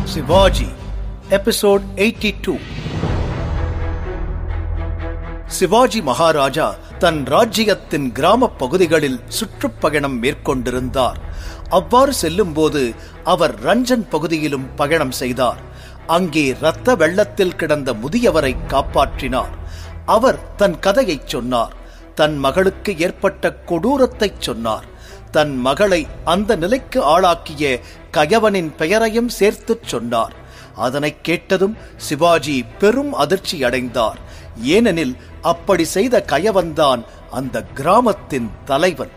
Sivaji episode 82 Shivaji Maharaja தன் ராஜ்யத்தின் கிராமப் பகுதிகளில் சுற்றுப்பயணம் மேற்கொண்டிருந்தார் அவ்வாறு செல்லும்போது அவர் ரஞ்சன் பகுதியிலும் பயணம் செய்தார் அங்கே இரத்த வெள்ளத்தில் கிடந்த முதியவரை காப்பாற்றினார் அவர் தன் கதையைச் சொன்னார் தன் மகளுக்கு ஏற்பட்ட கொடூரத்தைச் சொன்னார் தன் மகளை அந்த நிலைக்கு ஆளாக்கிய கயவனின் பெயரையும் சேர்த்துச் சொன்னார் அதனைக் கேட்டதும் சிவாஜி பெரும் அதிர்ச்சி அடைந்தார் ஏனெனில் அப்படி செய்த கயவன்தான் அந்த கிராமத்தின் தலைவன்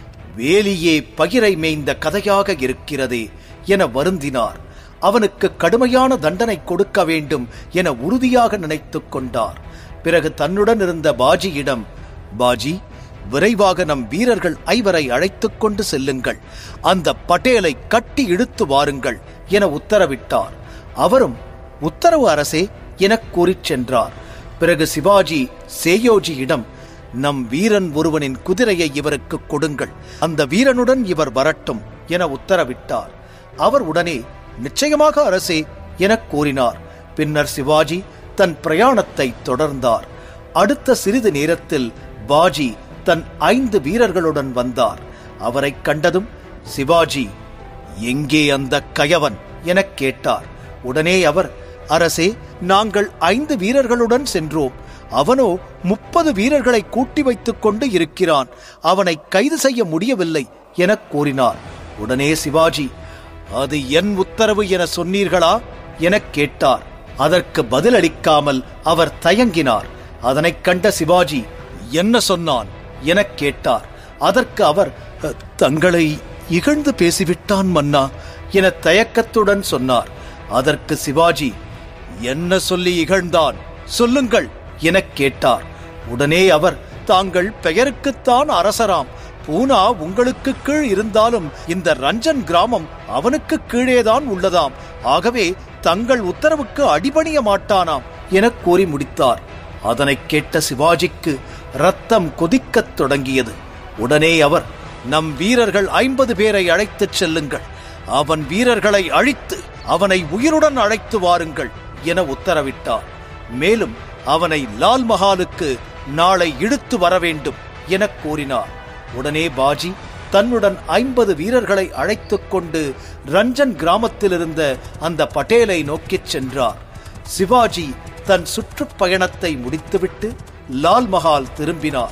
வேலியே பகிரை மேய்ந்த கதையாக இருக்கிறதே என வருந்தினார் அவனுக்கு கடுமையான தண்டனை கொடுக்க வேண்டும் என உறுதியாக நினைத்துக் கொண்டார் பிறகு தன்னுடன் இருந்த பாஜியிடம் பாஜி விரைவாக நம் வீரர்கள் ஐவரை அழைத்துக் கொண்டு செல்லுங்கள் அந்த பட்டேலை கட்டி இழுத்து வாருங்கள் என உத்தரவிட்டார் அவரும் உத்தரவு அரசே எனக் கூறிச் சென்றார் பிறகு சிவாஜி சேயோஜியிடம் நம் வீரன் ஒருவனின் குதிரையை இவருக்கு கொடுங்கள் அந்த வீரனுடன் இவர் வரட்டும் என உத்தரவிட்டார் அவர் உடனே நிச்சயமாக அரசே எனக் கூறினார் பின்னர் சிவாஜி தன் பிரயாணத்தை தொடர்ந்தார் அடுத்த சிறிது நேரத்தில் பாஜி தன் ஐந்து வீரர்களுடன் வந்தார் அவரைக் கண்டதும் சிவாஜி எங்கே அந்த கயவன் எனக் கேட்டார் உடனே அவர் அரசே நாங்கள் ஐந்து வீரர்களுடன் சென்றோம் அவனோ முப்பது வீரர்களை கூட்டி வைத்துக் கொண்டு இருக்கிறான் அவனை கைது செய்ய முடியவில்லை எனக் கூறினார் உடனே சிவாஜி அது என் உத்தரவு என சொன்னீர்களா எனக் கேட்டார் அதற்கு பதிலளிக்காமல் அவர் தயங்கினார் அதனைக் கண்ட சிவாஜி என்ன சொன்னான் எனக் கேட்டார் அதற்கு அவர் "அ, தங்களை இகழ்ந்து பேசிவிட்டான் மன்னா என தயக்கத்துடன் சொன்னார் அதற்கு சிவாஜி என்ன சொல்லி இகழ்ந்தான் சொல்லுங்கள் எனக் கேட்டார் உடனே அவர் தாங்கள் பெயருக்குத்தான் அரசராம் பூனா உங்களுக்கு கீழ் இருந்தாலும் இந்த ரஞ்சன் கிராமம் அவனுக்கு கீழேதான் உள்ளதாம் ஆகவே தங்கள் உத்தரவுக்கு அடிபணிய மாட்டானாம் எனக் கூறி முடித்தார் அதனைக் கேட்ட சிவாஜிக்கு ரத்தம் கொதிக்கத் தொடங்கியது உடனே அவர் நம் வீரர்கள் ஐம்பது பேரை அழைத்துச் செல்லுங்கள் அவன் வீரர்களை அழித்து அவனை உயிருடன் அழைத்து வாருங்கள் என உத்தரவிட்டார் மேலும் அவனை லால் மஹாலுக்கு நாளை இழுத்து வர வேண்டும் எனக் கூறினார் உடனே பாஜி தன்னுடன் ஐம்பது வீரர்களை அழைத்துக் கொண்டு ரஞ்சன் கிராமத்தில் இருந்த அந்த பட்டேலை நோக்கிச் சென்றார் சிவாஜி தன் சுற்றுப்பயணத்தை முடித்துவிட்டு லால் மஹால் திரும்பினார்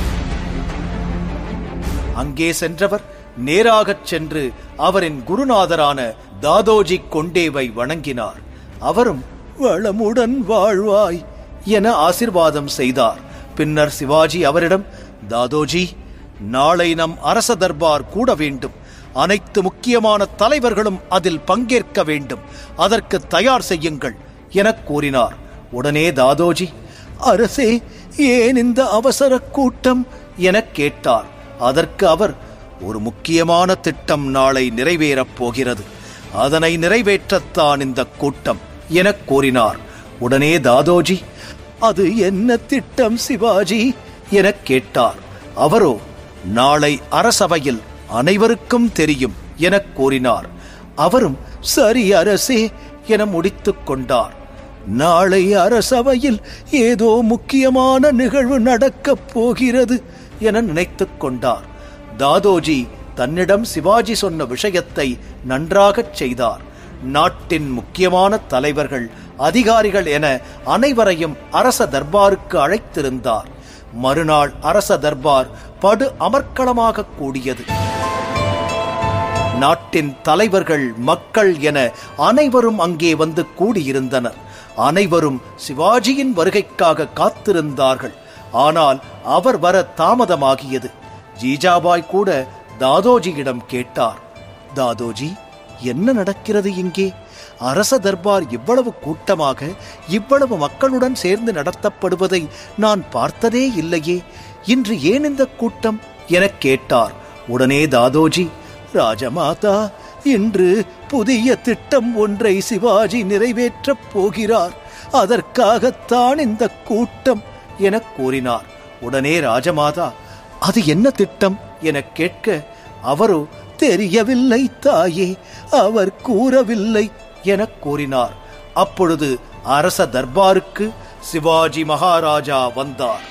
அங்கே சென்றவர் நேராகச் சென்று அவரின் குருநாதரான தாதோஜி கொண்டேவை வணங்கினார் அவரும் வளமுடன் வாழ்வாய் என ஆசிர்வாதம் செய்தார் பின்னர் சிவாஜி அவரிடம் தாதோஜி நாளை நம் அரச தர்பார் கூட வேண்டும் அனைத்து முக்கியமான தலைவர்களும் அதில் பங்கேற்க வேண்டும் அதற்கு தயார் செய்யுங்கள் எனக் கூறினார் உடனே தாதோஜி அரசே ஏன் இந்த அவசர கூட்டம் எனக் கேட்டார் அதற்கு அவர் ஒரு முக்கியமான திட்டம் நாளை நிறைவேறப் போகிறது அதனை நிறைவேற்றத்தான் இந்த கூட்டம் எனக் கூறினார் உடனே தாதோஜி அது என்ன திட்டம் சிவாஜி எனக் கேட்டார் அவரோ நாளை அரசவையில் அனைவருக்கும் தெரியும் எனக் கூறினார் அவரும் சரி அரசே என முடித்துக் கொண்டார் நாளை அரசவையில் ஏதோ முக்கியமான நிகழ்வு நடக்கப் போகிறது என நினைத்துக் கொண்டார் தாதோஜி தன்னிடம் சிவாஜி சொன்ன விஷயத்தை நன்றாகச் செய்தார் நாட்டின் முக்கியமான தலைவர்கள் அதிகாரிகள் என அனைவரையும் அரச தர்பாருக்கு அழைத்திருந்தார் மறுநாள் அரச தர்பார் படு அமர்க்களமாக கூடியது நாட்டின் தலைவர்கள் மக்கள் என அனைவரும் அங்கே வந்து கூடியிருந்தனர் அனைவரும் சிவாஜியின் வருகைக்காக காத்திருந்தார்கள் ஆனால் அவர் வர தாமதமாகியது ஜீஜாபாய் கூட தாதோஜியிடம் கேட்டார் தாதோஜி என்ன நடக்கிறது இங்கே அரச தர்பார் இவ்வளவு கூட்டமாக இவ்வளவு மக்களுடன் சேர்ந்து நடத்தப்படுவதை நான் பார்த்ததே இல்லையே இன்று ஏன் இந்த கூட்டம் எனக் கேட்டார் உடனே தாதோஜி ராஜமாதா இன்று புதிய திட்டம் ஒன்றை சிவாஜி நிறைவேற்றப் போகிறார் அதற்காகத்தான் இந்த கூட்டம் எனக் கூறினார் உடனே ராஜமாதா அது என்ன திட்டம் எனக் கேட்க அவரோ தெரியவில்லை தாயே அவர் கூறவில்லை எனக் கூறினார் அப்பொழுது அரச தர்பாருக்கு சிவாஜி மகாராஜா வந்தார்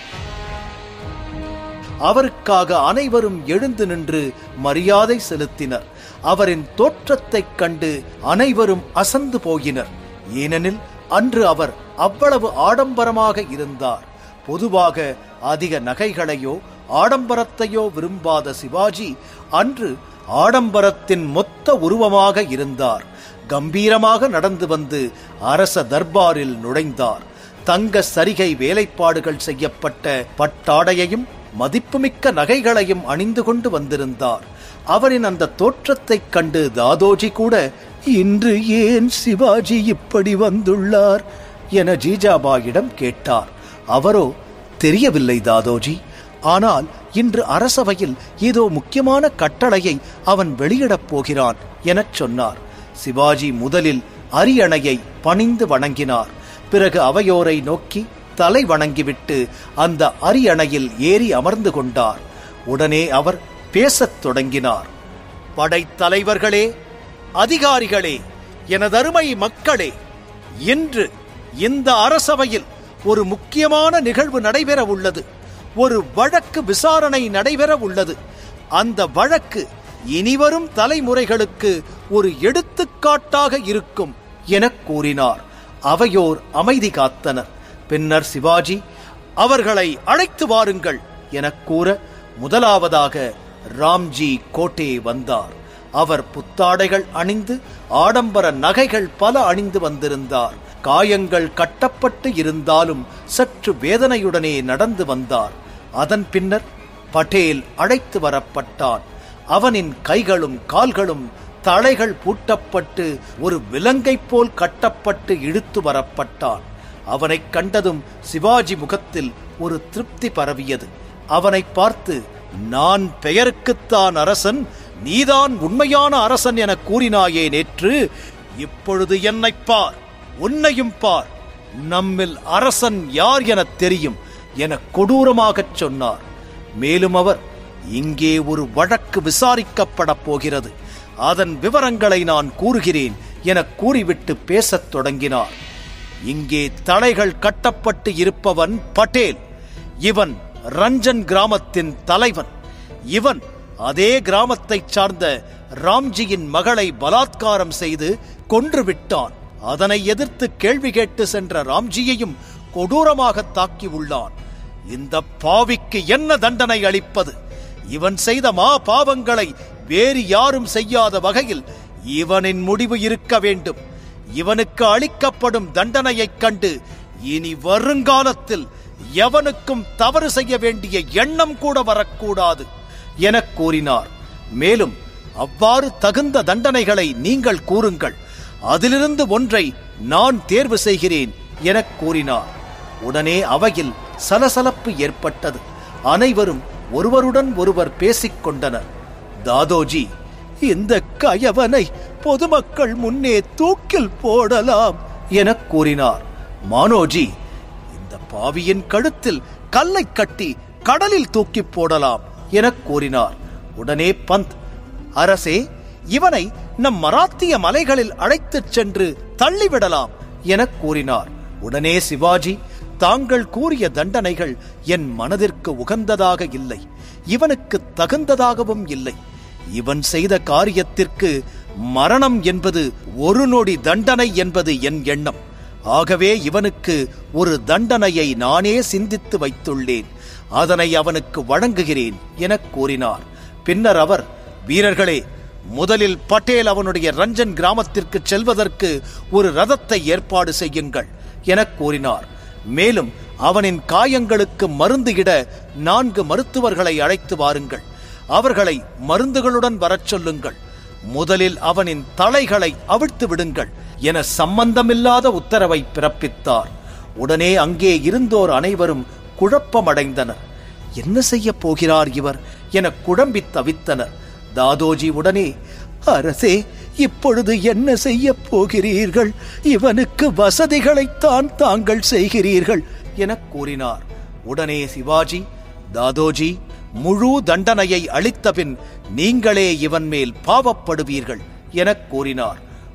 அவருக்காக அனைவரும் எழுந்து நின்று மரியாதை செலுத்தினர் அவரின் தோற்றத்தைக் கண்டு அனைவரும் அசந்து போயினர் ஏனெனில் அன்று அவர் அவ்வளவு ஆடம்பரமாக இருந்தார் பொதுவாக அதிக நகைகளையோ ஆடம்பரத்தையோ விரும்பாத சிவாஜி அன்று ஆடம்பரத்தின் மொத்த உருவமாக இருந்தார் கம்பீரமாக நடந்து வந்து அரச தர்பாரில் நுழைந்தார் தங்க சரிகை வேலைப்பாடுகள் செய்யப்பட்ட பட்டாடையையும் மதிப்புமிக்க நகைகளையும் அணிந்து கொண்டு வந்திருந்தார் அவரின் அந்த தோற்றத்தைக் கண்டு தாதோஜி கூட இன்று ஏன் சிவாஜி இப்படி வந்துள்ளார் என ஜீஜாபாயிடம் கேட்டார் அவரோ தெரியவில்லை தாதோஜி ஆனால் இன்று அரசவையில் ஏதோ முக்கியமான கட்டளையை அவன் வெளியிடப் போகிறான் எனச் சொன்னார் சிவாஜி முதலில் அரியணையை பணிந்து வணங்கினார் பிறகு அவையோரை நோக்கி தலை வணங்கிவிட்டு அந்த அரியணையில் ஏறி அமர்ந்து கொண்டார் உடனே அவர் பேசத் தொடங்கினார் படைத்தலைவர்களே அதிகாரிகளே எனதருமை மக்களே இன்று இந்த அரசவையில் ஒரு முக்கியமான நிகழ்வு நடைபெற உள்ளது ஒரு வழக்கு விசாரணை நடைபெற உள்ளது அந்த வழக்கு இனிவரும் தலைமுறைகளுக்கு ஒரு எடுத்துக்காட்டாக இருக்கும் எனக் கூறினார் அவையோர் அமைதி காத்தனர் பின்னர் சிவாஜி அவர்களை அழைத்து வாருங்கள் எனக் கூற முதலாவதாக ராம்ஜி கோட்டே வந்தார் அவர் புத்தாடைகள் அணிந்து ஆடம்பர நகைகள் பல அணிந்து வந்திருந்தார் காயங்கள் கட்டப்பட்டு இருந்தாலும் சற்று வேதனையுடனே நடந்து வந்தார் அதன் பின்னர் பட்டேல் அழைத்து வரப்பட்டான் அவனின் கைகளும் கால்களும் தலைகள் பூட்டப்பட்டு ஒரு விலங்கைப் போல் கட்டப்பட்டு இழுத்து வரப்பட்டான் அவனைக் கண்டதும் சிவாஜி முகத்தில் ஒரு திருப்தி பரவியது அவனை பார்த்து நான் பெயருக்குத்தான் அரசன் நீதான் உண்மையான அரசன் என கூறினாயே நேற்று இப்பொழுது என்னைப் பார் உன்னையும் பார் நம்மில் அரசன் யார் எனத் தெரியும் என கொடூரமாகச் சொன்னார் மேலும் அவர் இங்கே ஒரு வழக்கு விசாரிக்கப்படப் போகிறது அதன் விவரங்களை நான் கூறுகிறேன் என கூறிவிட்டு பேசத் தொடங்கினார் இங்கே தலைகள் கட்டப்பட்டு இருப்பவன் பட்டேல் இவன் ரஞ்சன் கிராமத்தின் தலைவன் இவன் அதே கிராமத்தைச் சார்ந்த ராம்ஜியின் மகளை பலாத்காரம் செய்து கொன்று விட்டான் அதனை எதிர்த்து கேள்வி கேட்டு சென்ற ராம்ஜியையும் கொடூரமாக தாக்கி உள்ளான் இந்த பாவிக்கு என்ன தண்டனை அளிப்பது இவன் செய்த மா பாவங்களை வேறு யாரும் செய்யாத வகையில் இவனின் முடிவு இருக்க வேண்டும் இவனுக்கு அளிக்கப்படும் தண்டனையைக் கண்டு இனி வருங்காலத்தில் எவனுக்கும் தவறு செய்ய வேண்டிய எண்ணம் கூட வரக்கூடாது எனக் கூறினார் மேலும் அவ்வாறு தகுந்த தண்டனைகளை நீங்கள் கூறுங்கள் அதிலிருந்து ஒன்றை நான் தேர்வு செய்கிறேன் எனக் கூறினார் உடனே அவையில் சலசலப்பு ஏற்பட்டது அனைவரும் ஒருவருடன் ஒருவர் பேசிக் கொண்டனர் தாதோஜி இந்த கயவனை பொதுமக்கள் முன்னே தூக்கில் போடலாம் எனக் கூறினார் மானோஜி இந்த பாவியின் கழுத்தில் கல்லை கட்டி கடலில் தூக்கி போடலாம் எனக் கூறினார் உடனே பந்த் அரசே இவனை நம் மராத்திய மலைகளில் அழைத்துச் சென்று தள்ளிவிடலாம் எனக் கூறினார் உடனே சிவாஜி தாங்கள் கூறிய தண்டனைகள் என் மனதிற்கு உகந்ததாக இல்லை இவனுக்கு தகுந்ததாகவும் இல்லை இவன் செய்த காரியத்திற்கு மரணம் என்பது ஒரு நொடி தண்டனை என்பது என் எண்ணம் ஆகவே இவனுக்கு ஒரு தண்டனையை நானே சிந்தித்து வைத்துள்ளேன் அதனை அவனுக்கு வழங்குகிறேன் எனக் கூறினார் பின்னர் அவர் வீரர்களே முதலில் பட்டேல் அவனுடைய ரஞ்சன் கிராமத்திற்கு செல்வதற்கு ஒரு ரதத்தை ஏற்பாடு செய்யுங்கள் எனக் கூறினார் மேலும் அவனின் காயங்களுக்கு மருந்து இட நான்கு மருத்துவர்களை அழைத்து வாருங்கள் அவர்களை மருந்துகளுடன் வரச் சொல்லுங்கள் முதலில் அவனின் தலைகளை அவிழ்த்து விடுங்கள் என சம்பந்தமில்லாத உத்தரவை பிறப்பித்தார் உடனே அங்கே இருந்தோர் அனைவரும் குழப்பமடைந்தனர் என்ன செய்யப் போகிறார் இவர் என குழம்பித் தவித்தனர் தாதோஜி உடனே அரசே இப்பொழுது என்ன செய்யப் போகிறீர்கள் இவனுக்கு வசதிகளைத்தான் தாங்கள் செய்கிறீர்கள் எனக் கூறினார் உடனே சிவாஜி தாதோஜி முழு தண்டனையை அளித்தபின் நீங்களே இவன் மேல் பாவப்படுவீர்கள் எனக் கூறினார்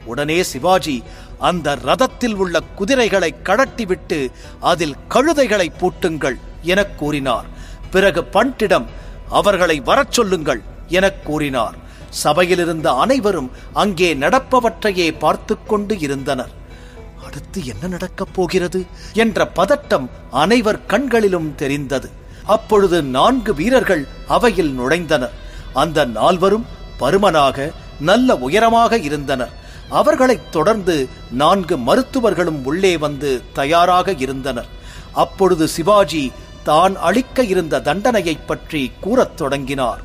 உடனே சிவாஜி அந்த ரதத்தில் உள்ள குதிரைகளை கழட்டிவிட்டு அதில் கழுதைகளை பூட்டுங்கள் எனக் கூறினார் பிறகு பண்டிடம் அவர்களை வரச் சொல்லுங்கள் எனக் கூறினார் சபையில் இருந்த அனைவரும் அங்கே நடப்பவற்றையே பார்த்து கொண்டு இருந்தனர் அடுத்து என்ன நடக்கப் போகிறது என்ற பதட்டம் அனைவர் கண்களிலும் தெரிந்தது அப்பொழுது நான்கு வீரர்கள் அவையில் நுழைந்தனர் அந்த நால்வரும் பருமனாக நல்ல உயரமாக இருந்தனர் அவர்களைத் தொடர்ந்து நான்கு மருத்துவர்களும் உள்ளே வந்து தயாராக இருந்தனர் அப்பொழுது சிவாஜி தான் அளிக்க இருந்த தண்டனையைப் பற்றி கூறத் தொடங்கினார்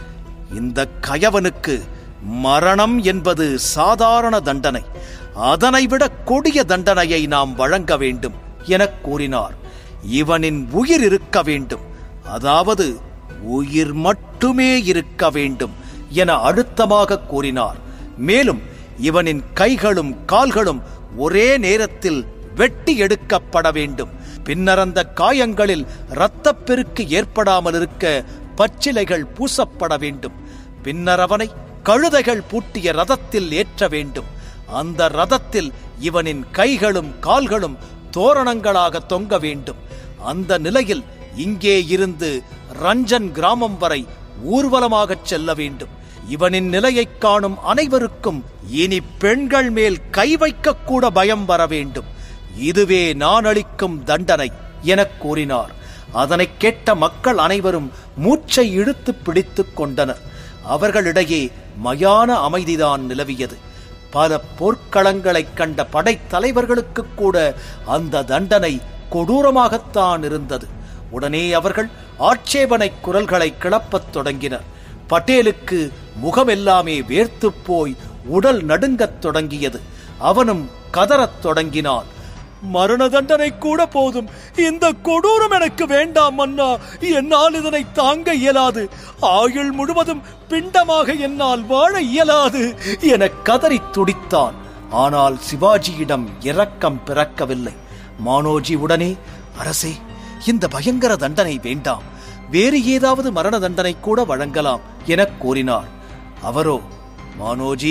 இந்த கயவனுக்கு மரணம் என்பது சாதாரண தண்டனை அதனை விட கொடிய தண்டனையை நாம் வழங்க வேண்டும் எனக் கூறினார் இவனின் உயிர் இருக்க வேண்டும் அதாவது உயிர் மட்டுமே இருக்க வேண்டும் என அழுத்தமாக கூறினார் மேலும் இவனின் கைகளும் கால்களும் ஒரே நேரத்தில் வெட்டி எடுக்கப்பட வேண்டும் பின்னர் அந்த காயங்களில் இரத்தப்பெருக்கு ஏற்படாமல் இருக்க பச்சிலைகள் பூசப்பட வேண்டும் பின்னர் அவனை கழுதைகள் பூட்டிய ரதத்தில் ஏற்ற வேண்டும் அந்த ரதத்தில் இவனின் கைகளும் கால்களும் தோரணங்களாக தொங்க வேண்டும் அந்த நிலையில் இங்கே இருந்து ரஞ்சன் கிராமம் வரை ஊர்வலமாகச் செல்ல வேண்டும் இவனின் நிலையைக் காணும் அனைவருக்கும் இனி பெண்கள் மேல் கை வைக்க கூட பயம் வர வேண்டும் இதுவே நான் அளிக்கும் தண்டனை எனக் கூறினார் அதனைக் கேட்ட மக்கள் அனைவரும் மூச்சை இழுத்து பிடித்துக் கொண்டனர் அவர்களிடையே மயான அமைதிதான் நிலவியது பல போர்க்களங்களைக் கண்ட படைத்தலைவர்களுக்கு கூட அந்த தண்டனை கொடூரமாகத்தான் இருந்தது உடனே அவர்கள் ஆட்சேபனை குரல்களை கிளப்பத் தொடங்கினர் பட்டேலுக்கு முகமெல்லாமே வேர்த்துப் போய் உடல் நடுங்கத் தொடங்கியது அவனும் கதறத் தொடங்கினான் மரண தண்டனை கூட போதும் இந்த கொடூரம் எனக்கு வேண்டாம் மன்னா என்னால் இதனை தாங்க இயலாது ஆயுள் முழுவதும் பிண்டமாக என்னால் வாழ இயலாது என கதறி துடித்தான் ஆனால் சிவாஜியிடம் இரக்கம் பிறக்கவில்லை மானோஜி உடனே அரசே இந்த பயங்கர தண்டனை வேண்டாம் வேறு ஏதாவது மரண தண்டனை கூட வழங்கலாம் எனக் கூறினார் அவரோ மானோஜி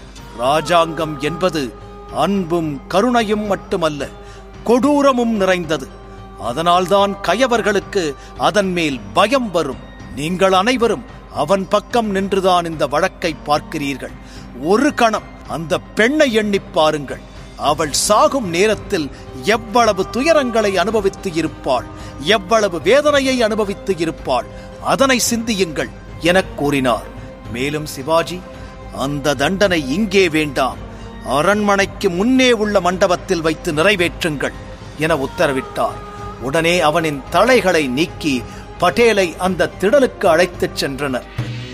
ராஜாங்கம் என்பது அன்பும் கருணையும் மட்டுமல்ல கொடூரமும் நிறைந்தது அதனால்தான் கயவர்களுக்கு அதன் மேல் பயம் வரும் நீங்கள் அனைவரும் அவன் பக்கம் நின்றுதான் இந்த வழக்கை பார்க்கிறீர்கள் ஒரு கணம் அந்த பெண்ணை எண்ணிப் பாருங்கள் அவள் சாகும் நேரத்தில் எவ்வளவு துயரங்களை அனுபவித்து இருப்பாள் எவ்வளவு வேதனையை அனுபவித்து இருப்பாள் அதனை சிந்தியுங்கள் எனக் கூறினார் மேலும் சிவாஜி அந்த தண்டனை இங்கே வேண்டாம் அரண்மனைக்கு முன்னே உள்ள மண்டபத்தில் வைத்து நிறைவேற்றுங்கள் என உத்தரவிட்டார் உடனே அவனின் தலைகளை நீக்கி பட்டேலை அந்த திடலுக்கு அழைத்துச் சென்றனர்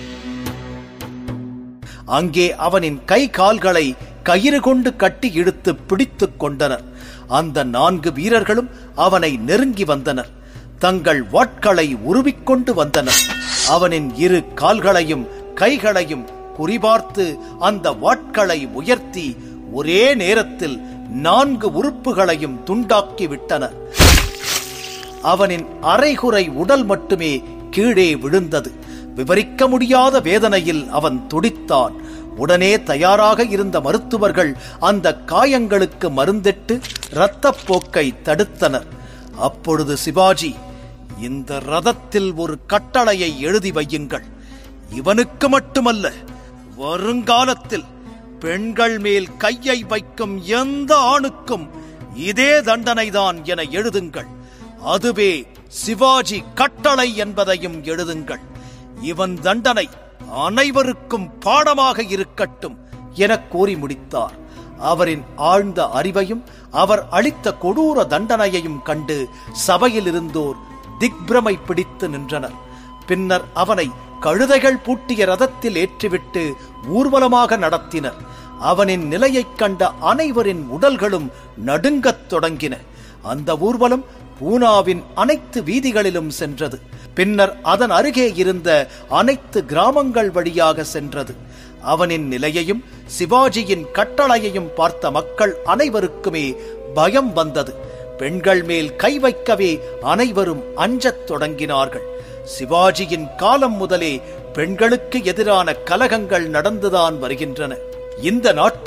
அங்கே அவனின் கை கால்களை கயிறு கொண்டு கட்டி இழுத்து பிடித்துக் கொண்டனர் அந்த நான்கு வீரர்களும் அவனை நெருங்கி வந்தனர் தங்கள் வாட்களை உருவிக்கொண்டு வந்தனர் அவனின் இரு கால்களையும் கைகளையும் குறிபார்த்து அந்த வாட்களை உயர்த்தி ஒரே நேரத்தில் நான்கு உறுப்புகளையும் துண்டாக்கி விட்டனர் அவனின் அரைகுறை உடல் மட்டுமே கீழே விழுந்தது விவரிக்க முடியாத வேதனையில் அவன் துடித்தான் உடனே தயாராக இருந்த மருத்துவர்கள் அந்த காயங்களுக்கு மருந்திட்டு இரத்தப்போக்கை தடுத்தனர் அப்பொழுது சிவாஜி இந்த ரதத்தில் ஒரு கட்டளையை எழுதி வையுங்கள் இவனுக்கு மட்டுமல்ல வருங்காலத்தில் பெண்கள் மேல் கையை வைக்கும் எந்த ஆணுக்கும் இதே தண்டனைதான் என எழுதுங்கள் அதுவே சிவாஜி கட்டளை என்பதையும் எழுதுங்கள் இவன் தண்டனை அனைவருக்கும் பாடமாக இருக்கட்டும் என கூறி முடித்தார் அவரின் ஆழ்ந்த அறிவையும் அவர் அளித்த கொடூர தண்டனையையும் கண்டு சபையில் இருந்தோர் திக்பிரமை பிடித்து நின்றனர் பின்னர் அவனை கழுதைகள் பூட்டிய ரதத்தில் ஏற்றிவிட்டு ஊர்வலமாக நடத்தினர் அவனின் நிலையைக் கண்ட அனைவரின் உடல்களும் நடுங்கத் தொடங்கின அந்த ஊர்வலம் பூனாவின் அனைத்து வீதிகளிலும் சென்றது பின்னர் அதன் அருகே இருந்த அனைத்து கிராமங்கள் வழியாக சென்றது அவனின் நிலையையும் சிவாஜியின் கட்டளையையும் பார்த்த மக்கள் அனைவருக்குமே பயம் வந்தது பெண்கள் மேல் கை வைக்கவே அனைவரும் அஞ்சத் தொடங்கினார்கள் சிவாஜியின் காலம் முதலே பெண்களுக்கு எதிரான கலகங்கள் நடந்துதான் வருகின்றன இந்த நாட்டில்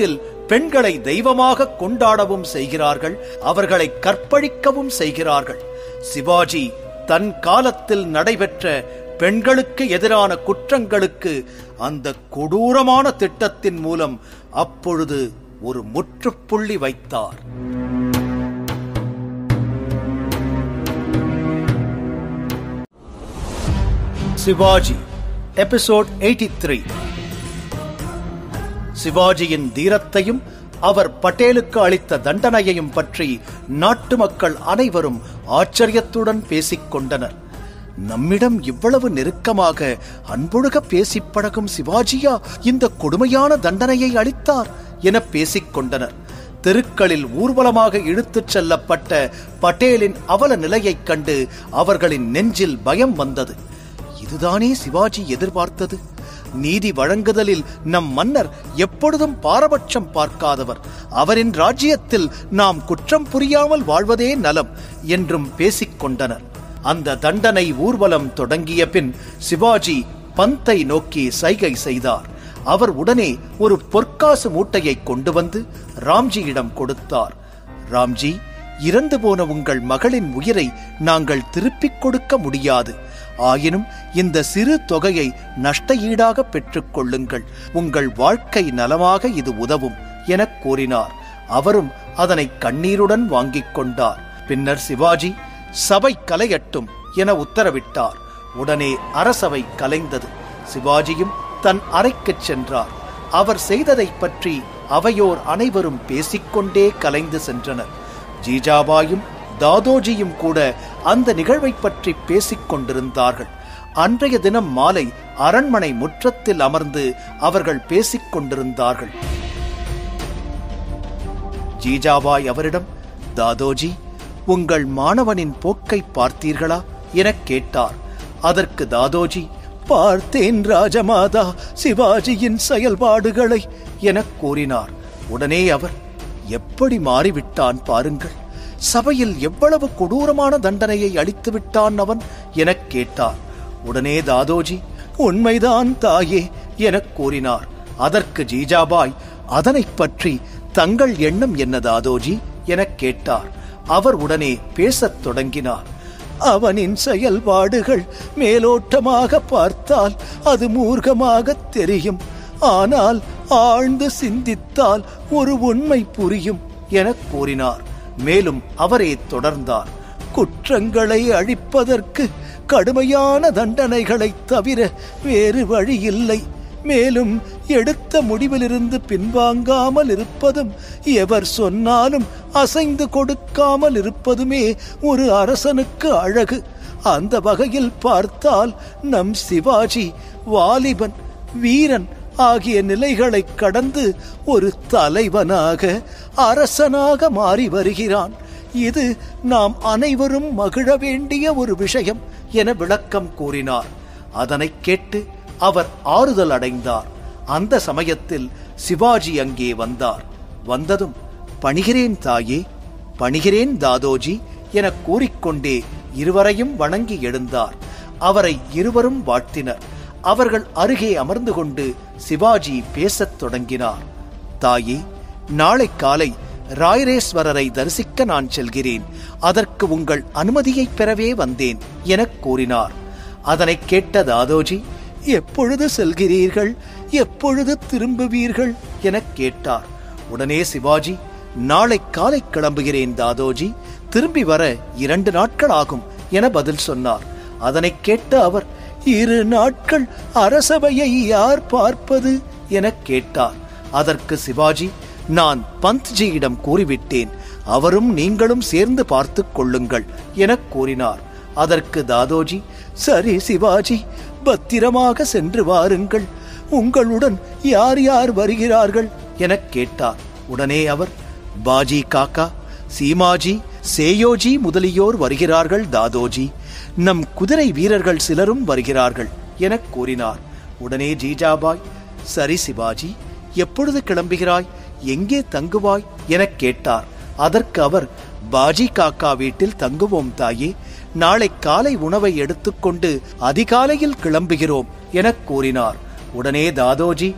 பெண்களை தெய்வமாக கொண்டாடவும் செய்கிறார்கள் அவர்களை கற்பழிக்கவும் செய்கிறார்கள் சிவாஜி தன் காலத்தில் நடைபெற்ற பெண்களுக்கு எதிரான குற்றங்களுக்கு அந்த கொடூரமான திட்டத்தின் மூலம் அப்பொழுது ஒரு முற்றுப்புள்ளி வைத்தார் சிவாஜி எபிசோட் எயிட்டி த்ரீ சிவாஜியின் தீரத்தையும் அவர் பட்டேலுக்கு அளித்த தண்டனையையும் பற்றி நாட்டு மக்கள் அனைவரும் ஆச்சரியத்துடன் பேசிக் கொண்டனர் நம்மிடம் இவ்வளவு நெருக்கமாக அன்பொழுக பேசிப் பழகும் சிவாஜியா இந்த கொடுமையான தண்டனையை அளித்தார் என பேசிக் கொண்டனர் தெருக்களில் ஊர்வலமாக இழுத்துச் செல்லப்பட்ட பட்டேலின் அவல நிலையைக் கண்டு அவர்களின் நெஞ்சில் பயம் வந்தது இதுதானே சிவாஜி எதிர்பார்த்தது நீதி வழங்குதலில் நம் மன்னர் எப்பொழுதும் பாரபட்சம் பார்க்காதவர் அவரின் ராஜ்யத்தில் நாம் குற்றம் புரியாமல் வாழ்வதே நலம் என்றும் பேசிக் கொண்டனர் அந்த தண்டனை ஊர்வலம் தொடங்கிய பின் சிவாஜி பந்தை நோக்கி சைகை செய்தார் அவர் உடனே ஒரு பொற்காசு மூட்டையை கொண்டு வந்து ராம்ஜியிடம் கொடுத்தார் ராம்ஜி இறந்து போன உங்கள் மகளின் உயிரை நாங்கள் திருப்பிக் கொடுக்க முடியாது ஆயினும் இந்த சிறு தொகையை நஷ்ட ஈடாக பெற்றுக் கொள்ளுங்கள் உங்கள் வாழ்க்கை நலமாக இது உதவும் எனக் கூறினார் அவரும் அதனை கண்ணீருடன் வாங்கிக் கொண்டார் பின்னர் சிவாஜி சபை கலையட்டும் என உத்தரவிட்டார் உடனே அரசவை கலைந்தது சிவாஜியும் தன் அறைக்குச் சென்றார் அவர் செய்ததைப் பற்றி அவையோர் அனைவரும் பேசிக்கொண்டே கலைந்து சென்றனர் ஜீஜாபாயும் தாதோஜியும் கூட அந்த நிகழ்வை பற்றி பேசிக் கொண்டிருந்தார்கள் அன்றைய தினம் மாலை அரண்மனை முற்றத்தில் அமர்ந்து அவர்கள் பேசிக் கொண்டிருந்தார்கள் ஜீஜாபாய் அவரிடம் தாதோஜி உங்கள் மாணவனின் போக்கை பார்த்தீர்களா எனக் கேட்டார் அதற்கு தாதோஜி பார்த்தேன் ராஜமாதா சிவாஜியின் செயல்பாடுகளை எனக் கூறினார் உடனே அவர் எப்படி மாறிவிட்டான் பாருங்கள் சபையில் எவ்வளவு கொடூரமான தண்டனையை அளித்து விட்டான் அவன் எனக் கேட்டார் உடனே தாதோஜி உண்மைதான் தாயே எனக் கூறினார் அதற்கு ஜீஜாபாய் அதனைப் பற்றி தங்கள் எண்ணம் என்ன தாதோஜி எனக் கேட்டார் அவர் உடனே பேசத் தொடங்கினார் அவனின் செயல்பாடுகள் மேலோட்டமாக பார்த்தால் அது மூர்க்கமாகத் தெரியும் ஆனால் ஆழ்ந்து சிந்தித்தால் ஒரு உண்மை புரியும் எனக் கூறினார் மேலும் அவரே தொடர்ந்தார் குற்றங்களை அழிப்பதற்கு கடுமையான தண்டனைகளைத் தவிர வேறு வழி இல்லை மேலும் எடுத்த முடிவிலிருந்து பின்வாங்காமல் இருப்பதும் எவர் சொன்னாலும் அசைந்து கொடுக்காமல் இருப்பதுமே ஒரு அரசனுக்கு அழகு அந்த வகையில் பார்த்தால் நம் சிவாஜி வாலிபன் வீரன் ஆகிய நிலைகளை கடந்து ஒரு தலைவனாக அரசனாக மாறி வருகிறான் இது நாம் அனைவரும் மகிழ வேண்டிய ஒரு விஷயம் என விளக்கம் கூறினார் அதனைக் கேட்டு அவர் ஆறுதல் அடைந்தார் அந்த சமயத்தில் சிவாஜி அங்கே வந்தார் வந்ததும் பணிகிறேன் தாயே பணிகிறேன் தாதோஜி என கூறிக்கொண்டே இருவரையும் வணங்கி எழுந்தார் அவரை இருவரும் வாழ்த்தினர் அவர்கள் அருகே அமர்ந்து கொண்டு சிவாஜி பேசத் தொடங்கினார் தாயே நாளை காலை ராயரேஸ்வரரை தரிசிக்க நான் செல்கிறேன் அதற்கு உங்கள் அனுமதியை பெறவே வந்தேன் எனக் கூறினார் அதனைக் கேட்ட தாதோஜி எப்பொழுது செல்கிறீர்கள் எப்பொழுது திரும்புவீர்கள் எனக் கேட்டார் உடனே சிவாஜி நாளை காலை கிளம்புகிறேன் தாதோஜி திரும்பி வர இரண்டு நாட்கள் ஆகும் என பதில் சொன்னார் அதனைக் கேட்ட அவர் இரு நாட்கள் அரசவையை யார் பார்ப்பது எனக் கேட்டார் அதற்கு சிவாஜி நான் பந்த்ஜியிடம் கூறிவிட்டேன் அவரும் நீங்களும் சேர்ந்து பார்த்துக் கொள்ளுங்கள் எனக் கூறினார் அதற்கு தாதோஜி சரி சிவாஜி பத்திரமாக சென்று வாருங்கள் உங்களுடன் யார் யார் வருகிறார்கள் எனக் கேட்டார் உடனே அவர் பாஜி காக்கா சீமாஜி சேயோஜி முதலியோர் வருகிறார்கள் தாதோஜி நம் குதிரை வீரர்கள் சிலரும் வருகிறார்கள் எனக் கூறினார் உடனே ஜீஜாபாய் சரி சிவாஜி எப்பொழுது கிளம்புகிறாய் எங்கே தங்குவாய் எனக் கேட்டார் அதற்கு அவர் பாஜி காக்கா வீட்டில் தங்குவோம் தாயே நாளை காலை உணவை எடுத்துக்கொண்டு அதிகாலையில் கிளம்புகிறோம் எனக் கூறினார் உடனே தாதோஜி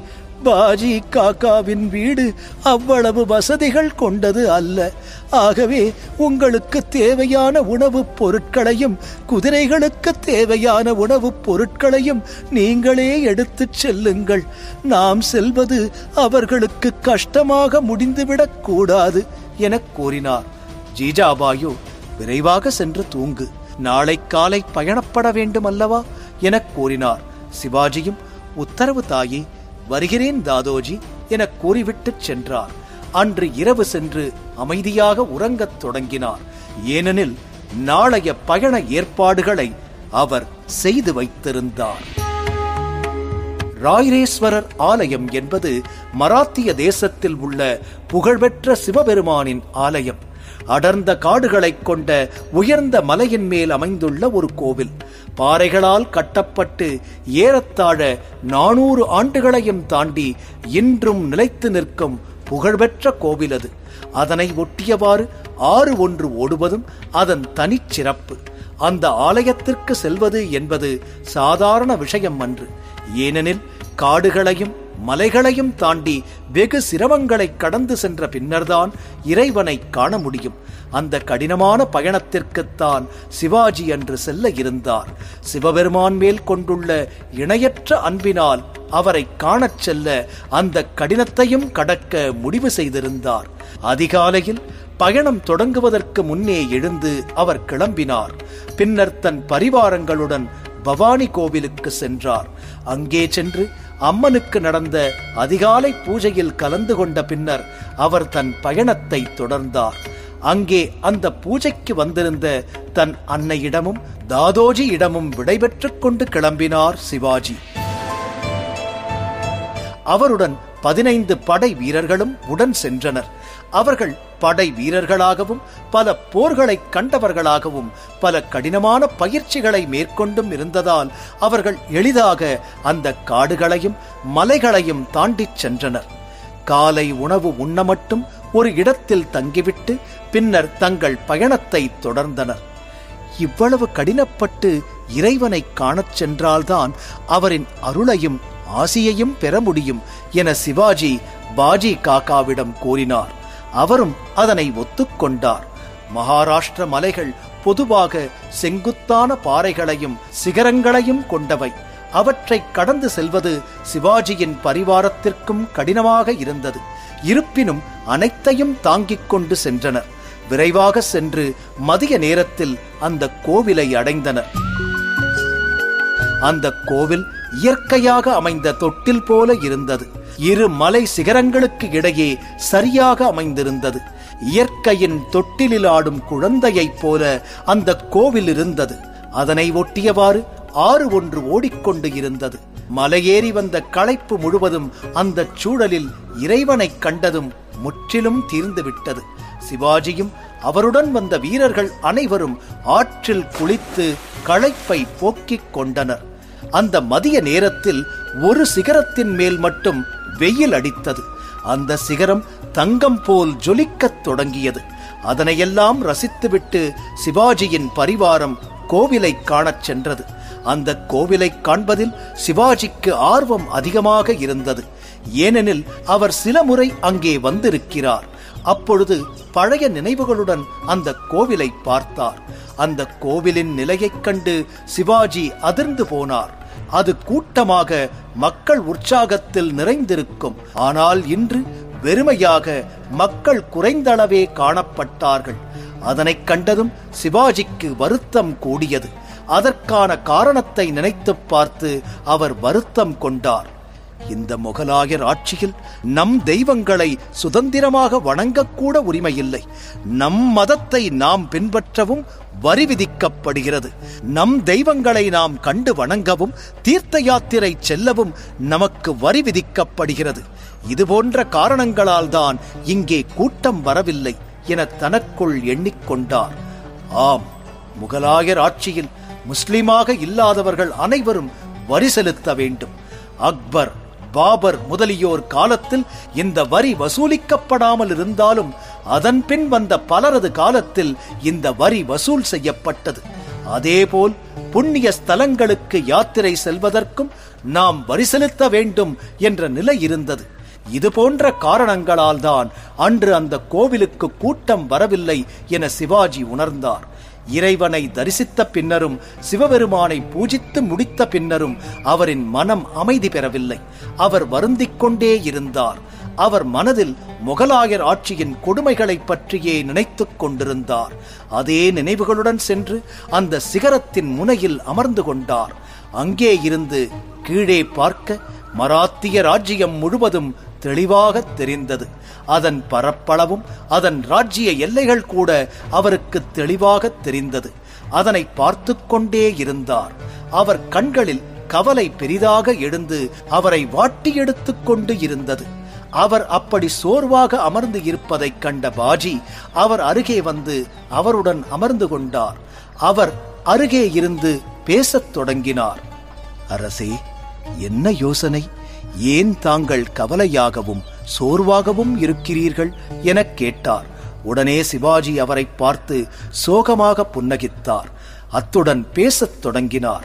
பாஜி காக்காவின் வீடு அவ்வளவு வசதிகள் கொண்டது அல்ல ஆகவே உங்களுக்கு தேவையான உணவுப் பொருட்களையும் குதிரைகளுக்கு தேவையான உணவுப் பொருட்களையும் நீங்களே எடுத்துச் செல்லுங்கள் நாம் செல்வது அவர்களுக்கு கஷ்டமாக முடிந்துவிடக் கூடாது எனக் கூறினார் ஜீஜாபாயு விரைவாக சென்று தூங்கு நாளை காலை பயணப்பட வேண்டும் அல்லவா எனக் கூறினார் சிவாஜியும் உத்தரவு தாயே வருகிறேன் தாதோஜி எனக் கூறிவிட்டுச் சென்றார் அன்று இரவு சென்று அமைதியாக உறங்கத் தொடங்கினார் ஏனெனில் நாளைய பயண ஏற்பாடுகளை அவர் செய்து வைத்திருந்தார் ராயரேஸ்வரர் ஆலயம் என்பது மராத்திய தேசத்தில் உள்ள புகழ்பெற்ற சிவபெருமானின் ஆலயம் அடர்ந்த காடுகளைக் கொண்ட உயர்ந்த மலையின் மேல் அமைந்துள்ள ஒரு கோவில் பாறைகளால் கட்டப்பட்டு ஏறத்தாழ நானூறு ஆண்டுகளையும் தாண்டி இன்றும் நிலைத்து நிற்கும் புகழ்பெற்ற கோவில் அது அதனை ஒட்டியவாறு ஆறு ஒன்று ஓடுவதும் அதன் தனிச்சிறப்பு அந்த ஆலயத்திற்கு செல்வது என்பது சாதாரண விஷயம் அன்று ஏனெனில் காடுகளையும் மலைகளையும் தாண்டி வெகு சிரமங்களை கடந்து சென்ற பின்னர்தான் இறைவனை காண முடியும் அந்த கடினமான பயணத்திற்குத்தான் சிவாஜி அன்று செல்ல இருந்தார் சிவபெருமான் மேல் கொண்டுள்ள இணையற்ற அன்பினால் அவரை காணச் செல்ல அந்த கடினத்தையும் கடக்க முடிவு செய்திருந்தார் அதிகாலையில் பயணம் தொடங்குவதற்கு முன்னே எழுந்து அவர் கிளம்பினார் பின்னர் தன் பரிவாரங்களுடன் பவானி கோவிலுக்கு சென்றார் அங்கே சென்று அம்மனுக்கு நடந்த அதிகாலை பூஜையில் கலந்து கொண்ட பின்னர் அவர் தன் பயணத்தை தொடர்ந்தார் அங்கே அந்த பூஜைக்கு வந்திருந்த தன் அன்னையிடமும் தாதோஜி இடமும் விடைபெற்றுக் கொண்டு கிளம்பினார் சிவாஜி அவருடன் பதினைந்து படை வீரர்களும் உடன் சென்றனர் அவர்கள் படை வீரர்களாகவும் பல போர்களை கண்டவர்களாகவும் பல கடினமான பயிற்சிகளை மேற்கொண்டும் இருந்ததால் அவர்கள் எளிதாக அந்த காடுகளையும் மலைகளையும் தாண்டிச் சென்றனர் காலை உணவு உண்ண மட்டும் ஒரு இடத்தில் தங்கிவிட்டு பின்னர் தங்கள் பயணத்தை தொடர்ந்தனர் இவ்வளவு கடினப்பட்டு இறைவனை காணச் சென்றால்தான் அவரின் அருளையும் ஆசியையும் பெற முடியும் என சிவாஜி பாஜி காக்காவிடம் கூறினார் அவரும் அதனை ஒத்துக்கொண்டார் மகாராஷ்டிர மலைகள் பொதுவாக செங்குத்தான பாறைகளையும் சிகரங்களையும் கொண்டவை அவற்றை கடந்து செல்வது சிவாஜியின் பரிவாரத்திற்கும் கடினமாக இருந்தது இருப்பினும் அனைத்தையும் தாங்கிக் கொண்டு சென்றனர் விரைவாக சென்று மதிய நேரத்தில் அந்த கோவிலை அடைந்தனர் அந்த கோவில் இயற்கையாக அமைந்த தொட்டில் போல இருந்தது இரு மலை சிகரங்களுக்கு இடையே சரியாக அமைந்திருந்தது இயற்கையின் தொட்டிலில் ஆடும் குழந்தையைப் போல அந்த கோவில் இருந்தது அதனை ஒட்டியவாறு ஆறு ஒன்று ஓடிக்கொண்டு இருந்தது மலையேறி வந்த களைப்பு முழுவதும் அந்த சூழலில் இறைவனைக் கண்டதும் முற்றிலும் தீர்ந்துவிட்டது சிவாஜியும் அவருடன் வந்த வீரர்கள் அனைவரும் ஆற்றில் குளித்து களைப்பை போக்கிக் கொண்டனர் அந்த மதிய நேரத்தில் ஒரு சிகரத்தின் மேல் மட்டும் வெயில் அடித்தது அந்த சிகரம் தங்கம் போல் ஜொலிக்கத் தொடங்கியது அதனையெல்லாம் ரசித்துவிட்டு சிவாஜியின் பரிவாரம் கோவிலை காணச் சென்றது அந்த கோவிலை காண்பதில் சிவாஜிக்கு ஆர்வம் அதிகமாக இருந்தது ஏனெனில் அவர் சில முறை அங்கே வந்திருக்கிறார் அப்பொழுது பழைய நினைவுகளுடன் அந்த கோவிலை பார்த்தார் அந்த கோவிலின் நிலையைக் கண்டு சிவாஜி அதிர்ந்து போனார் அது கூட்டமாக மக்கள் உற்சாகத்தில் நிறைந்திருக்கும் ஆனால் இன்று வெறுமையாக மக்கள் குறைந்தளவே காணப்பட்டார்கள் அதனைக் கண்டதும் சிவாஜிக்கு வருத்தம் கூடியது அதற்கான காரணத்தை நினைத்துப் பார்த்து அவர் வருத்தம் கொண்டார் இந்த முகலாயர் ஆட்சியில் நம் தெய்வங்களை சுதந்திரமாக வணங்கக்கூட உரிமையில்லை நம் மதத்தை நாம் பின்பற்றவும் வரி விதிக்கப்படுகிறது நம் தெய்வங்களை நாம் கண்டு வணங்கவும் தீர்த்த யாத்திரை செல்லவும் நமக்கு வரி விதிக்கப்படுகிறது இதுபோன்ற காரணங்களால் தான் இங்கே கூட்டம் வரவில்லை என தனக்குள் எண்ணிக்கொண்டார் ஆம் முகலாயர் ஆட்சியில் முஸ்லிமாக இல்லாதவர்கள் அனைவரும் வரி செலுத்த வேண்டும் அக்பர் பாபர் முதலியோர் காலத்தில் இந்த வரி வசூலிக்கப்படாமல் இருந்தாலும் அதன் பின் வந்த பலரது காலத்தில் இந்த வரி வசூல் செய்யப்பட்டது அதேபோல் புண்ணிய ஸ்தலங்களுக்கு யாத்திரை செல்வதற்கும் நாம் வரி செலுத்த வேண்டும் என்ற நிலை இருந்தது இது போன்ற காரணங்களால் தான் அன்று அந்த கோவிலுக்கு கூட்டம் வரவில்லை என சிவாஜி உணர்ந்தார் இறைவனை தரிசித்த பின்னரும் சிவபெருமானை பூஜித்து முடித்த பின்னரும் அவரின் மனம் அமைதி பெறவில்லை அவர் வருந்திக் கொண்டே இருந்தார் அவர் மனதில் முகலாயர் ஆட்சியின் கொடுமைகளைப் பற்றியே நினைத்துக் கொண்டிருந்தார் அதே நினைவுகளுடன் சென்று அந்த சிகரத்தின் முனையில் அமர்ந்து கொண்டார் அங்கே இருந்து கீழே பார்க்க மராத்திய ராஜ்யம் முழுவதும் தெளிவாக தெரிந்தது அதன் பரப்பளவும் அதன் ராஜ்ய எல்லைகள் கூட அவருக்கு தெளிவாக தெரிந்தது அதனை பார்த்து கொண்டே இருந்தார் அவர் கண்களில் கவலை பெரிதாக எழுந்து அவரை வாட்டி எடுத்துக் கொண்டு இருந்தது அவர் அப்படி சோர்வாக அமர்ந்து இருப்பதைக் கண்ட பாஜி அவர் அருகே வந்து அவருடன் அமர்ந்து கொண்டார் அவர் அருகே இருந்து பேசத் தொடங்கினார் அரசே என்ன யோசனை ஏன் தாங்கள் கவலையாகவும் சோர்வாகவும் இருக்கிறீர்கள் எனக் கேட்டார் உடனே சிவாஜி அவரை பார்த்து சோகமாக புன்னகித்தார் அத்துடன் பேசத் தொடங்கினார்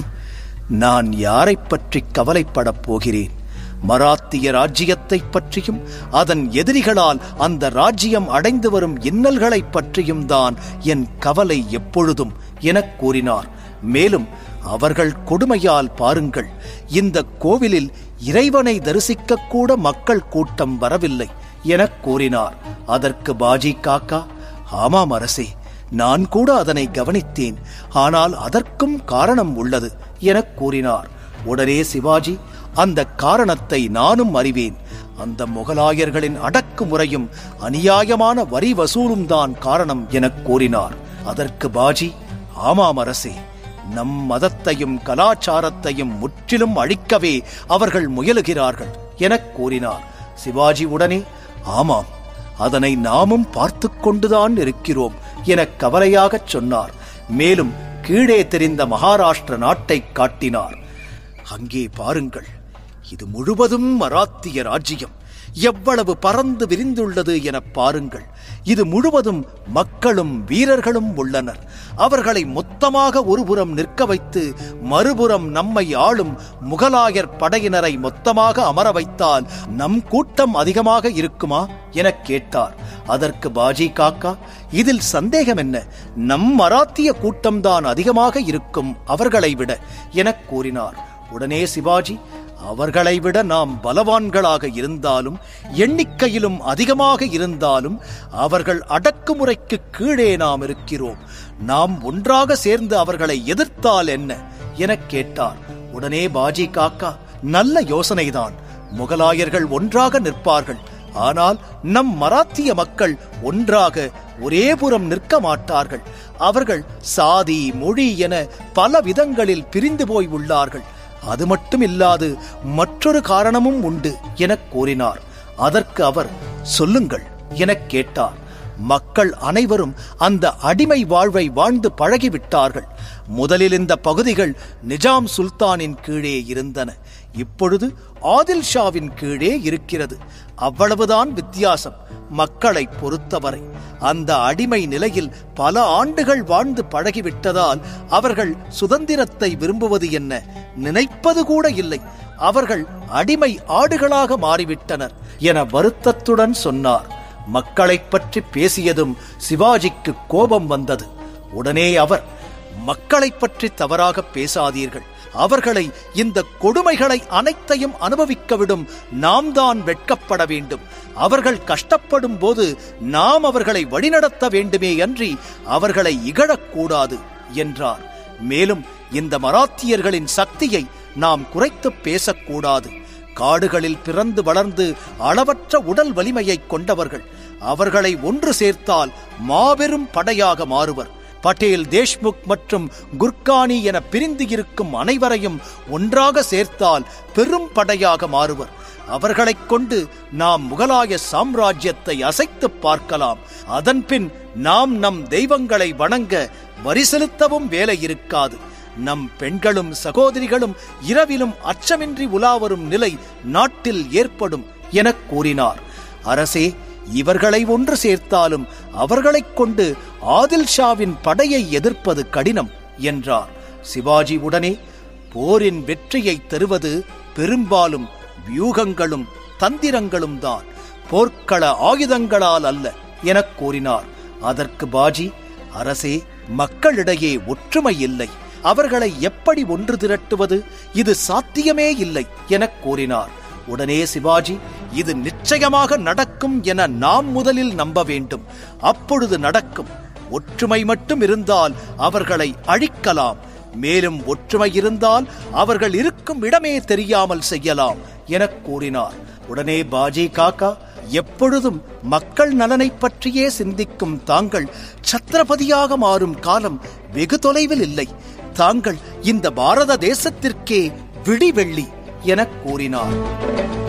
நான் யாரைப் பற்றி கவலைப்படப் போகிறேன் மராத்திய ராஜ்யத்தைப் பற்றியும் அதன் எதிரிகளால் அந்த ராஜ்யம் அடைந்து வரும் இன்னல்களைப் பற்றியும் தான் என் கவலை எப்பொழுதும் எனக் கூறினார் மேலும் அவர்கள் கொடுமையால் பாருங்கள் இந்த கோவிலில் இறைவனை தரிசிக்க கூட மக்கள் கூட்டம் வரவில்லை எனக் கூறினார் அதற்கு பாஜி காக்கா ஆமாம் அரசே நான் கூட அதனை கவனித்தேன் ஆனால் அதற்கும் காரணம் உள்ளது எனக் கூறினார் உடனே சிவாஜி அந்த காரணத்தை நானும் அறிவேன் அந்த முகலாயர்களின் அடக்குமுறையும் அநியாயமான வரி வசூலும் தான் காரணம் எனக் கூறினார் அதற்கு பாஜி ஆமாம் அரசே நம் மதத்தையும் கலாச்சாரத்தையும் முற்றிலும் அழிக்கவே அவர்கள் முயலுகிறார்கள் எனக் கூறினார் சிவாஜி உடனே ஆமாம் அதனை நாமும் பார்த்து கொண்டுதான் இருக்கிறோம் என கவலையாகச் சொன்னார் மேலும் கீழே தெரிந்த மகாராஷ்டிர நாட்டை காட்டினார் அங்கே பாருங்கள் இது முழுவதும் மராத்திய ராஜ்யம் எவ்வளவு பறந்து விரிந்துள்ளது என பாருங்கள் இது முழுவதும் மக்களும் வீரர்களும் உள்ளனர் அவர்களை மொத்தமாக ஒருபுறம் நிற்க வைத்து மறுபுறம் நம்மை ஆளும் முகலாயர் படையினரை மொத்தமாக அமர வைத்தால் நம் கூட்டம் அதிகமாக இருக்குமா எனக் கேட்டார் அதற்கு பாஜி காக்கா இதில் சந்தேகம் என்ன நம் மராத்திய கூட்டம்தான் அதிகமாக இருக்கும் அவர்களை விட எனக் கூறினார் உடனே சிவாஜி அவர்களை விட நாம் பலவான்களாக இருந்தாலும் எண்ணிக்கையிலும் அதிகமாக இருந்தாலும் அவர்கள் அடக்குமுறைக்கு கீழே நாம் இருக்கிறோம் நாம் ஒன்றாக சேர்ந்து அவர்களை எதிர்த்தால் என்ன எனக் கேட்டார் உடனே பாஜி காக்கா நல்ல யோசனைதான் முகலாயர்கள் ஒன்றாக நிற்பார்கள் ஆனால் நம் மராத்திய மக்கள் ஒன்றாக ஒரே புறம் நிற்க மாட்டார்கள் அவர்கள் சாதி மொழி என பல விதங்களில் பிரிந்து போய் உள்ளார்கள் அது மட்டும் இல்லாது மற்றொரு காரணமும் உண்டு எனக் கூறினார் அதற்கு அவர் சொல்லுங்கள் எனக் கேட்டார் மக்கள் அனைவரும் அந்த அடிமை வாழ்வை வாழ்ந்து பழகிவிட்டார்கள் முதலில் இந்த பகுதிகள் நிஜாம் சுல்தானின் கீழே இருந்தன இப்பொழுது ஆதில் ஷாவின் கீழே இருக்கிறது அவ்வளவுதான் வித்தியாசம் மக்களை பொறுத்தவரை அந்த அடிமை நிலையில் பல ஆண்டுகள் வாழ்ந்து பழகிவிட்டதால் அவர்கள் சுதந்திரத்தை விரும்புவது என்ன நினைப்பது கூட இல்லை அவர்கள் அடிமை ஆடுகளாக மாறிவிட்டனர் என வருத்தத்துடன் சொன்னார் மக்களைப் பற்றி பேசியதும் சிவாஜிக்கு கோபம் வந்தது உடனே அவர் மக்களைப் பற்றி தவறாக பேசாதீர்கள் அவர்களை இந்த கொடுமைகளை அனைத்தையும் அனுபவிக்க விடும் நாம் தான் வெட்கப்பட வேண்டும் அவர்கள் கஷ்டப்படும் போது நாம் அவர்களை வழிநடத்த வேண்டுமே அன்றி அவர்களை இகழக்கூடாது என்றார் மேலும் இந்த மராத்தியர்களின் சக்தியை நாம் குறைத்து பேசக்கூடாது காடுகளில் பிறந்து வளர்ந்து அளவற்ற உடல் வலிமையை கொண்டவர்கள் அவர்களை ஒன்று சேர்த்தால் மாபெரும் படையாக மாறுவர் பட்டேல் தேஷ்முக் மற்றும் குர்கானி என பிரிந்து இருக்கும் அனைவரையும் ஒன்றாக சேர்த்தால் பெரும் படையாக மாறுவர் அவர்களைக் கொண்டு நாம் முகலாய சாம்ராஜ்யத்தை அசைத்து பார்க்கலாம் அதன்பின் நாம் நம் தெய்வங்களை வணங்க வரி செலுத்தவும் வேலை இருக்காது நம் பெண்களும் சகோதரிகளும் இரவிலும் அச்சமின்றி உலாவரும் நிலை நாட்டில் ஏற்படும் எனக் கூறினார் அரசே இவர்களை ஒன்று சேர்த்தாலும் அவர்களைக் கொண்டு ஆதில் ஷாவின் படையை எதிர்ப்பது கடினம் என்றார் சிவாஜி உடனே போரின் வெற்றியை தருவது பெரும்பாலும் வியூகங்களும் தந்திரங்களும் தான் போர்க்கள ஆயுதங்களால் அல்ல எனக் கூறினார் அதற்கு பாஜி அரசே மக்களிடையே ஒற்றுமை இல்லை அவர்களை எப்படி ஒன்று திரட்டுவது இது சாத்தியமே இல்லை எனக் கூறினார் உடனே சிவாஜி இது நிச்சயமாக நடக்கும் என நாம் முதலில் நம்ப வேண்டும் அப்பொழுது நடக்கும் ஒற்றுமை மட்டும் இருந்தால் அவர்களை அழிக்கலாம் மேலும் ஒற்றுமை இருந்தால் அவர்கள் இருக்கும் இடமே தெரியாமல் செய்யலாம் எனக் கூறினார் உடனே பாஜி காக்கா எப்பொழுதும் மக்கள் நலனைப் பற்றியே சிந்திக்கும் தாங்கள் சத்திரபதியாக மாறும் காலம் வெகு தொலைவில் இல்லை தாங்கள் இந்த பாரத தேசத்திற்கே விடிவெள்ளி எனக் கூறினார்